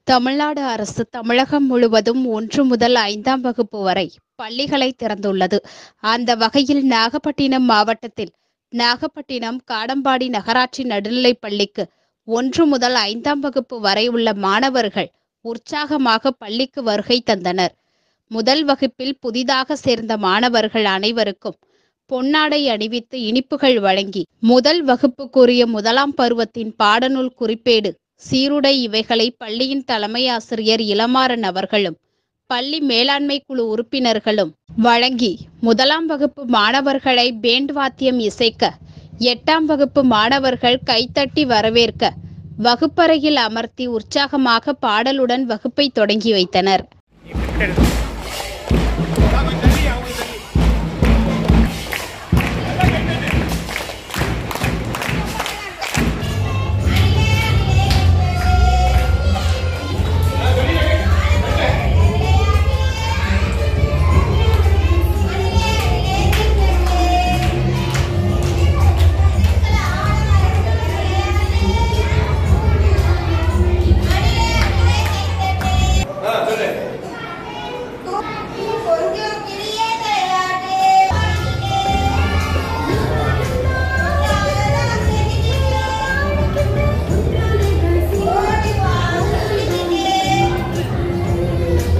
தமிழ்நாடு அரசு தமிழகம் முழுவதும் ஒன்று முதல் ஐந்தாம் வகுப்பு வரை பள்ளிகளை திறந்துள்ளது அந்த வகையில் நாகப்பட்டினம் மாவட்டத்தில் நாகப்பட்டினம் காடம்பாடி நகராட்சி நடுநிலைப் பள்ளிக்கு ஒன்று முதல் ஐந்தாம் வகுப்பு வரை உள்ள மாணவர்கள் உற்சாகமாக பள்ளிக்கு வருகை தந்தனர் முதல் வகுப்பில் புதிதாக சேர்ந்த மாணவர்கள் அனைவருக்கும் பொன்னாடை அணிவித்து இனிப்புகள் வழங்கி முதல் வகுப்புக்குரிய முதலாம் பருவத்தின் பாடநூல் குறிப்பேடு சீருடை இவைகளை பள்ளியின் தலைமை ஆசிரியர் இளமாறன் அவர்களும் பள்ளி மேலாண்மை குழு உறுப்பினர்களும் வழங்கி முதலாம் வகுப்பு மாணவர்களை பேண்ட் வாத்தியம் இசைக்க எட்டாம் வகுப்பு மாணவர்கள் கைத்தட்டி வரவேற்க வகுப்பறையில் அமர்த்தி உற்சாகமாக பாடலுடன் வகுப்பை தொடங்கி வைத்தனர்